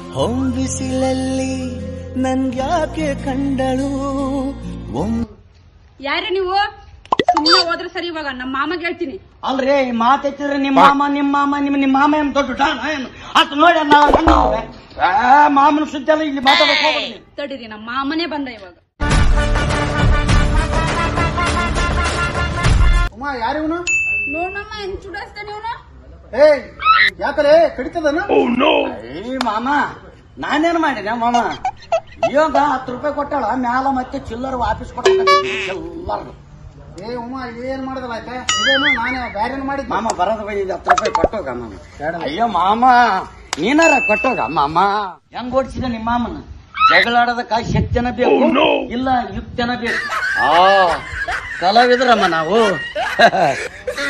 ಹೊಂಬಿಸಿಲಲ್ಲಿ ನನ್ಗ್ಯಾಕೆ ಕಂಡಳು ಒಮ್ ಯಾರೇ ನೀವು ಸುಮ್ಮನೆ ಹೋದ್ರೆ ಸರಿ ಇವಾಗ ನಮ್ಮ ಮಾಮಗೆ ಹೇಳ್ತೀನಿ ಅಲ್ರಿ ಈ ಮಾತೆತ್ತಿದ್ರೆ ನಿಮ್ಮ ಮಾಮ ನಿಮ್ಮ ಮಾಮ ನಿಮ್ಮ ನಿಮ್ಮ ಮಾಮ ಏನ್ ದೊಡ್ಡ ಡಾನ ಏನು ಅಷ್ಟು ನೋಡಿ ಅಣ್ಣ ಅಣ್ಣ ಅವ್ರೆ. ಆ, ಮಾಮನ ಸುದ್ದಿ ಎಲ್ಲ ಇಲ್ಲಿ ಮಾತಾಡಕ್ ಹೋಗ್ಬೇಡಿ ತಡೀರಿ ನಮ್ಮ ಮಾಮನೇ ಬಂದ ಇವಾಗ ಉಮ್ಮ ಯಾರಿವನು ನೋಡಮ್ಮ ಹೆಂಗ್ ಚುಡಾಸ್ತಾನೆ ಇವನು ಏಯ್ ಯಾಕಲೆ ಕಡಿತದನ ಏ ಮಾಮ ನಾನೇನ್ ಮಾಡಿದೆ ಮಾಮ ಇವಾಗ ಹತ್ತು ರೂಪಾಯಿ ಕೊಟ್ಟಾಳ ಮ್ಯಾಲ ಮತ್ತೆ ಚಿಲ್ಲರ್ ವಾಪಸ್ ಕೊಡ್ತಾರೆ ಎಲ್ಲಾರ್ದು ಏ ಉಮ್ಮ ಏನ್ ಮಾಡದಲ್ಲ ಆಯ್ತಾ ಇದೇನು ನಾನೇ ಬ್ಯಾರೇನು ಮಾಡಿದ್ದೆ ಮಾಮ ಬರೋದು ಬೈದು ಹತ್ತು ರೂಪಾಯಿ ಕೊಟ್ಟೋಗ ಮಾಮ ಅಯ್ಯೋ ಮಾಮ ನೀನಾರ ಕೊಟ್ಟೋಗ ಮಾಮ ಹೆಂಗ್ ಓಡಿಸಿದ ನಿಮ್ಮ ಮಾಮನ ಜಗಳಾಡೋದಕ್ಕ ಶಕ್ತಿನ ಬೇಕು ಇಲ್ಲ ಯುಕ್ತನ ಬೇಕು ಆ ಕಲಾವಿದ್ರಮ್ಮ ನಾವು